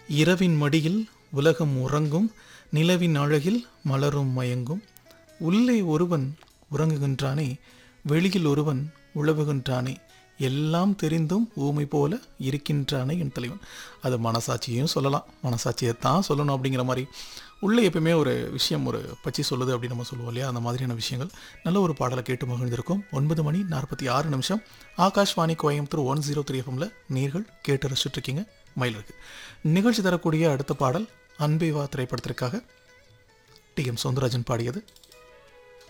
இரவின் மடியில் உலகம் உறங்கும் நிலவின் அழகில் மலரும் மயங்கும் உள்ளே ஒருவன் உறங்குகின்றானே வெளியில் ஒருவன் உழவுகின்றானே எல்லாம் தெரிந்தும் ஊமை போல இருக்கின்றானே என் தலைவன் அது மனசாட்சியையும் சொல்லலாம் மனசாட்சியை தான் சொல்லணும் அப்படிங்கிற மாதிரி உள்ளே எப்பயுமே ஒரு விஷயம் ஒரு பச்சி சொல்லுது அப்படின்னு நம்ம சொல்லுவோம் இல்லையா அந்த மாதிரியான விஷயங்கள் நல்ல ஒரு பாடலை கேட்டு மகிழ்ந்திருக்கும் ஒன்பது மணி நாற்பத்தி ஆறு நிமிஷம் Akashvani Coimbatore one zero three எஃப்எம்ல நீர்கள் கேட்டு ரசிச்சுட்டு இருக்கீங்க மயிலிருக்கு நிகழ்ச்சி தரக்கூடிய அடுத்த பாடல் அன்பேவா திரைப்படத்திற்காக டி எம் சௌந்தரராஜன் பாடியது